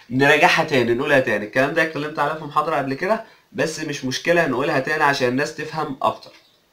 نراجعها تاني نقولها تاني الكلام ده اتكلمت عليه في محاضرة قبل كده بس مش مشكلة نقولها تاني عشان الناس تفهم اكتر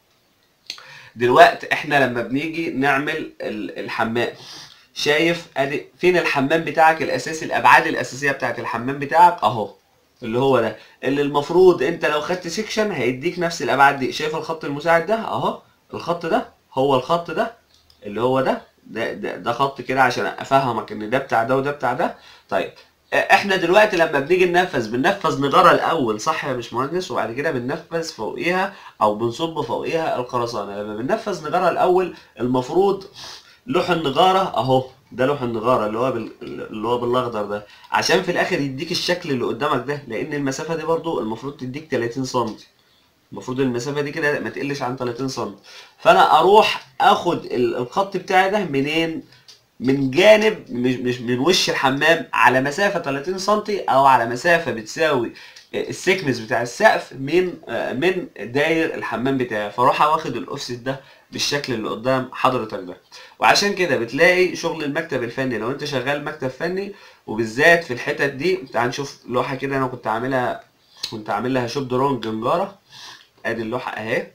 دلوقتي احنا لما بنيجي نعمل ال- الحمام شايف ادي فين الحمام بتاعك الاساسي الابعاد الاساسيه بتاعت الحمام بتاعك اهو اللي هو ده اللي المفروض انت لو خدت سيكشن هيديك نفس الابعاد دي شايف الخط المساعد ده اهو الخط ده هو الخط ده اللي هو ده ده ده, ده خط كده عشان افهمك ان ده بتاع ده وده بتاع ده طيب اه، احنا دلوقتي لما بنيجي ننفذ بننفذ نجاره الاول صح يا باشمهندس وبعد كده بننفذ فوقيها او بنصب فوقيها الخرسانه لما بننفذ نجاره الاول المفروض لوح النجاره اهو ده لوح النجاره اللي هو بال... اللي هو بالاخضر ده عشان في الاخر يديك الشكل اللي قدامك ده لان المسافه دي برضو المفروض تديك 30 سم المفروض المسافه دي كده ما تقلش عن 30 سم فانا اروح اخد ال- الخط بتاعي ده منين من جانب مش مش من وش الحمام على مسافه 30 سم او على مسافه بتساوي السكنس بتاع السقف من آه، من داير الحمام بتاعي فاروح واخد الاوفست ده بالشكل اللي قدام حضرتك ده وعشان كده بتلاقي شغل المكتب الفني لو انت شغال مكتب فني وبالذات في الحتت دي تعال نشوف لوحه كده انا كنت عاملها كنت عامل لها شوب درونج نجاره ادي اللوحه اهي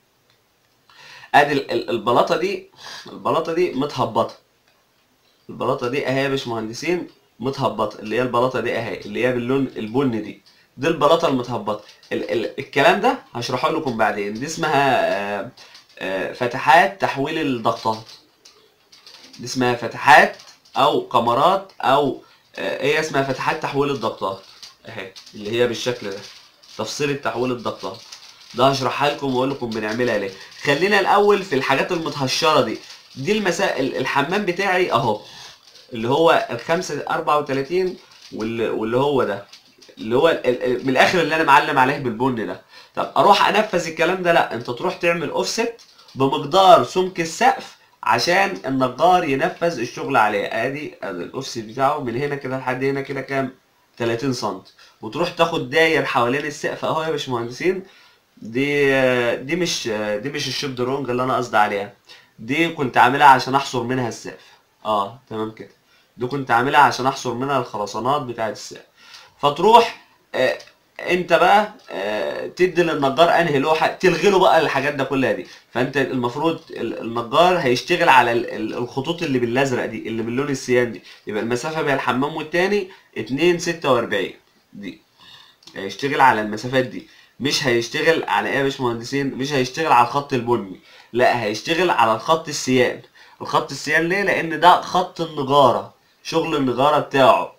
ادي ال- ال- البلاطه دي البلاطه دي متهبطه البلاطه دي اهي يا باشمهندسين متهبطه اللي هي البلاطه دي اهي اللي هي باللون البني دي دي البلاطه المتهبطه ال ال الكلام ده هشرحه لكم بعدين دي اسمها آه، آه، فتحات تحويل الضغطات دي اسمها فتحات او كمرات او آه، هي اسمها فتحات تحويل الضغطات اهي اللي هي بالشكل ده تفصيل تحويل الضغطات ده هشرحها لكم واقول لكم بنعملها ليه خلينا الاول في الحاجات المتهشره دي دي المسائل الحمام بتاعي اهو اللي هو الخمسة 34 واللي, واللي هو ده اللي هو ال- ال- من الاخر اللي انا معلم عليه بالبن ده طب اروح انفذ الكلام ده لا انت تروح تعمل اوفست بمقدار سمك السقف عشان النجار ينفذ الشغل عليه ادي ادي الاوفست بتاعه من هنا كده لحد هنا كده كام 30 سم وتروح تاخد داير حوالين السقف اهو يا باشمهندسين دي دي مش دي مش الشيب درونج اللي انا قصدي عليها دي كنت عاملها عشان احصر منها السقف اه تمام كده دي كنت عاملها عشان احصر منها الخرسانات بتاعه السقف فتروح آه انت بقى آه تدي للنجار انهي لوحه تلغي له بقى الحاجات ده كلها دي فانت المفروض ال- النجار هيشتغل على ال- ال- الخطوط اللي بالازرق دي اللي باللون السيان دي يبقى المسافه بين الحمام والتاني 2 46 دي هيشتغل على المسافات دي مش هيشتغل على ايه يا باشمهندسين مش هيشتغل على الخط البني لا هيشتغل على الخط السيان الخط السيان ليه لان ده خط النجاره شغل النجاره بتاعه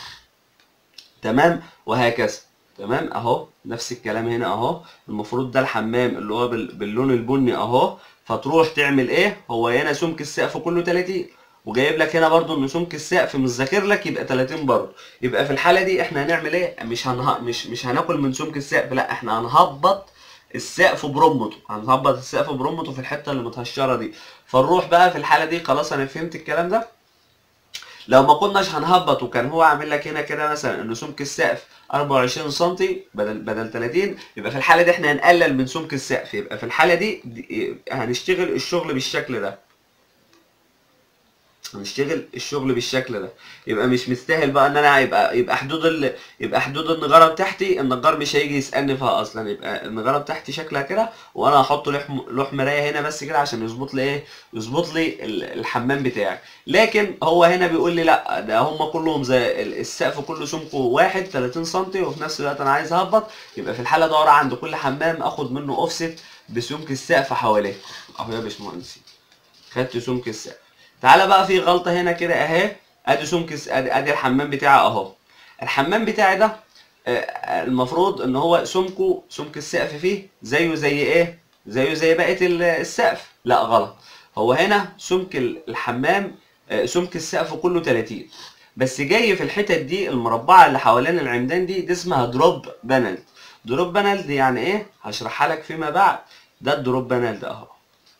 تمام وهكذا تمام اهو نفس الكلام هنا اهو المفروض ده الحمام اللي هو بال- باللون البني اهو فتروح تعمل ايه هو هنا سمك السقف كله 30 وجايب لك هنا برضو ان سمك السقف مش ذاكر لك يبقى 30 برضو يبقى في الحاله دي احنا هنعمل ايه مش هنه... مش مش هناكل من سمك السقف لا احنا هنهبط السقف برمته هنهبط السقف برمته في الحته اللي متهشره دي فنروح بقى في الحاله دي خلاص انا فهمت الكلام ده لو ما كناش هنهبط وكان هو عامل لك هنا كده مثلا ان سمك السقف 24 سم بدل بدل 30 يبقى في الحاله دي احنا هنقلل من سمك السقف يبقى في الحاله دي, دي هنشتغل الشغل بالشكل ده هنشتغل الشغل بالشكل ده يبقى مش مستاهل بقى ان انا يبقى يبقى حدود ال... يبقى حدود النجاره بتاعتي النجار مش هيجي يسالني فيها اصلا يبقى النجاره بتاعتي شكلها كده وانا هحط لوح لوح مرايه هنا بس كده عشان يظبط لي ايه يظبط لي ال- الحمام بتاعي لكن هو هنا بيقول لي لا ده هم كلهم زي ال- السقف كله سمكه واحد 30 سم وفي نفس الوقت انا عايز اهبط يبقى في الحاله دور عند كل حمام اخد منه اوفست بسمك السقف حواليه اهو يا باشمهندس خدت سمك السقف تعالى بقى في غلطه هنا كده اهي ادي سمك الس- ادي ادي الحمام بتاعي اهو الحمام بتاعي ده آه، المفروض ان هو سمكه سمك السقف فيه زيه زي ايه زيه زي بقيه ال- السقف لا غلط هو هنا سمك ال- الحمام آه، سمك السقف كله 30 بس جاي في الحتت دي المربعه اللي حوالين العمدان دي دي اسمها دروب بانل دروب بانل دي يعني ايه هشرحها لك فيما بعد ده الدروب بانل ده اهو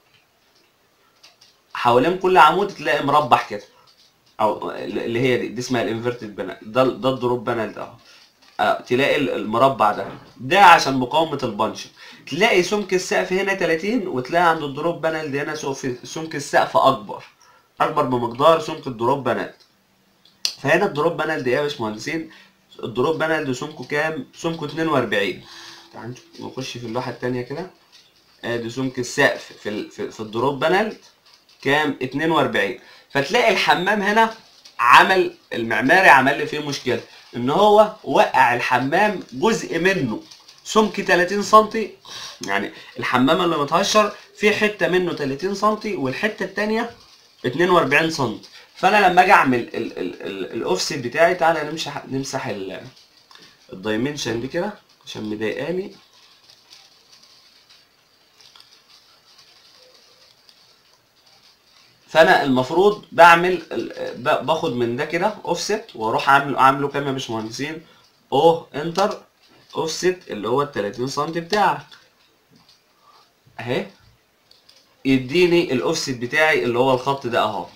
حوالين كل عمود تلاقي مربع كده او اللي هي دي دي اسمها الانفيرتد بانل ده ده الدروب بانل ده اهو آه، تلاقي ال- المربع ده ده عشان مقاومة البنش تلاقي سمك السقف هنا 30 وتلاقي عند الدروب بانل دي هنا سوف- سمك السقف اكبر اكبر بمقدار سمك الدروب بانل فهنا الدروب بانل دي ايه يا باشمهندسين الدروب بانل ده سمكه كام سمكه 42 تعال نشوف- نخش في اللوحه التانية كده ادي سمك السقف في ال... في, في الدروب بانل كام 42 فتلاقي الحمام هنا عمل المعماري عمل لي فيه مشكله ان هو وقع الحمام جزء منه سمك 30 سم يعني الحمام اللي متهشر في حته منه 30 سم والحته التانية 42 سم فانا لما اجي اعمل ال- ال- ال- الاوفست بتاعي تعالى نمسح نمسح ال- الدايمنشن دي كده عشان مضايقاني فانا المفروض بعمل ال- ب- باخد من ده كده اوفست واروح اعمل اعمله كام يا باشمهندسين او انتر اوفست اللي هو ال 30 سم بتاعك اهي يديني الاوفست بتاعي اللي هو الخط ده اهو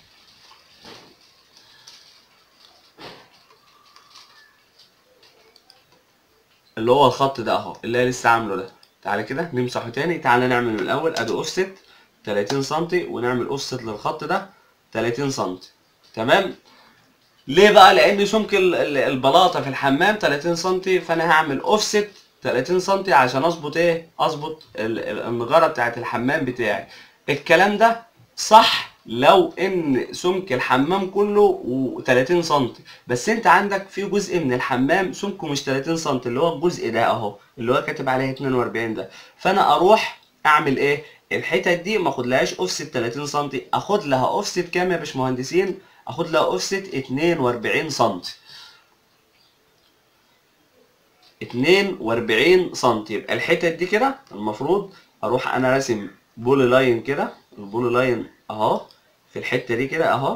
اللي هو الخط ده اهو اللي أنا لسه عامله ده تعالى كده نمسحه تاني تعالى نعمل من الاول ادي اوفست 30 سم ونعمل اوفست للخط ده 30 سم تمام ليه بقى لان سمك ال- ال- البلاطه في الحمام 30 سم فانا هعمل اوفست 30 سم عشان اظبط ايه اظبط ال- ال- النجاره بتاعت الحمام بتاعي الكلام ده صح لو ان سمك الحمام كله و30 سم بس انت عندك في جزء من الحمام سمكه مش 30 سم اللي هو الجزء ده اهو اللي هو كاتب عليه 42 ده فانا اروح اعمل ايه الحتت دي ما اخدلهاش اوفست 30 سم اخد لها اوفست كام يا باشمهندسين اخد لها اوفست 42 سم 42 سم يبقى الحتت دي كده المفروض اروح انا راسم بولي لاين كده البولي لاين اهو في الحته دي كده اهو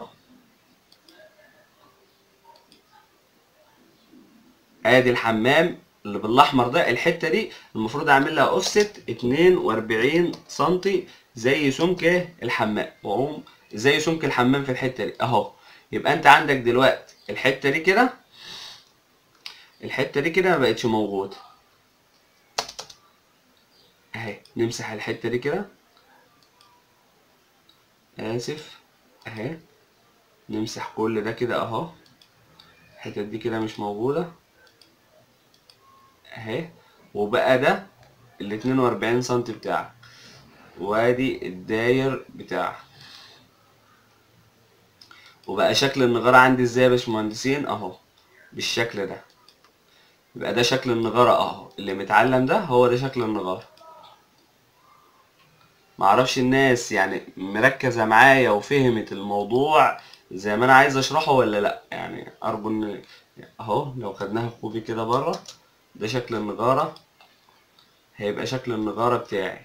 ادي الحمام اللي بالاحمر ده الحته دي المفروض اعمل لها اوفست 42 سم زي سمك الحمام واقوم زي سمك الحمام في الحته دي اهو يبقى انت عندك دلوقتي الحته دي كده الحته دي كده ما بقتش موجوده اهي نمسح الحته دي كده اسف اهي نمسح كل ده كده اهو الحتت دي كده مش موجوده اهي وبقى ده ال 42 سم بتاعك وادي الداير بتاعك وبقى شكل النجارة عندي ازاي يا باشمهندسين اهو بالشكل ده يبقى ده شكل النجارة اهو اللي متعلم ده هو ده شكل النجارة معرفش الناس يعني مركزة معايا وفهمت الموضوع زي ما انا عايز اشرحه ولا لا يعني ارجو ان اهو لو خدناها كوبي كده بره ده شكل النجارة هيبقى شكل النجارة بتاعي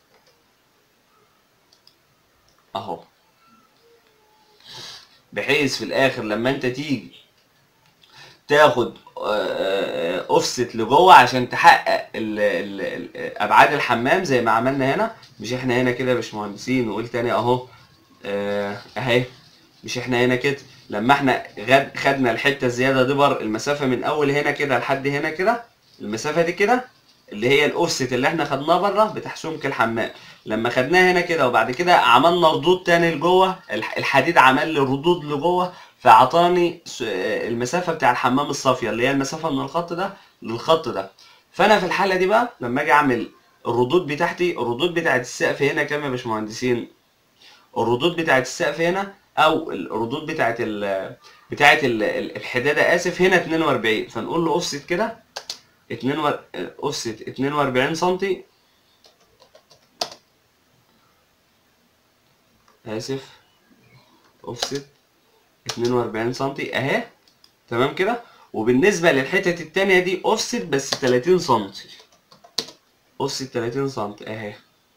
اهو بحيث في الاخر لما انت تيجي تاخد اوفست لجوه عشان تحقق ال ال ال ابعاد الحمام زي ما عملنا هنا مش احنا هنا كده يا باشمهندسين وقول تاني اهو آه، اهي مش احنا هنا كده لما احنا غد خدنا الحته الزياده دي بر المسافه من اول هنا كده لحد هنا كده المسافه دي كده اللي هي الاوفست اللي احنا خدناه بره بتاع سمك الحمام لما خدناها هنا كده وبعد كده عملنا ردود تاني لجوه الح- الحديد عمل لي ردود لجوه فاعطاني س- آه، المسافه بتاع الحمام الصافيه اللي هي المسافه من الخط ده للخط ده فانا في الحاله دي بقى لما اجي اعمل الردود بتاعتي الردود بتاعت السقف هنا كام يا باشمهندسين الردود بتاعت السقف هنا او الردود بتاعت ال بتاعت ال- ال- الحداده اسف هنا 42 فنقول له اوفست كده 2 اوفست 42 سم اسف اوفست 42 سم اهي تمام كده وبالنسبه للحتت التانية دي اوفست بس 30 سم اوفست 30 سم اهي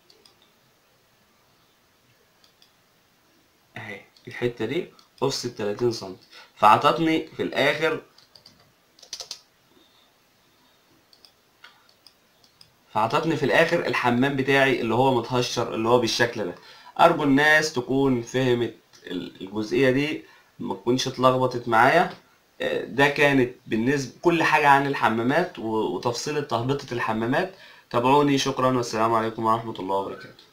اهي الحته دي اوفست 30 سم فعطتني في الاخر فعطتني في الاخر الحمام بتاعي اللي هو متهشر اللي هو بالشكل ده ارجو الناس تكون فهمت ال- الجزئيه دي ما تكونش اتلخبطت معايا آه، ده كانت بالنسبه كل حاجه عن الحمامات و- وتفصيل تهبطه الحمامات تابعوني شكرا والسلام عليكم ورحمه الله وبركاته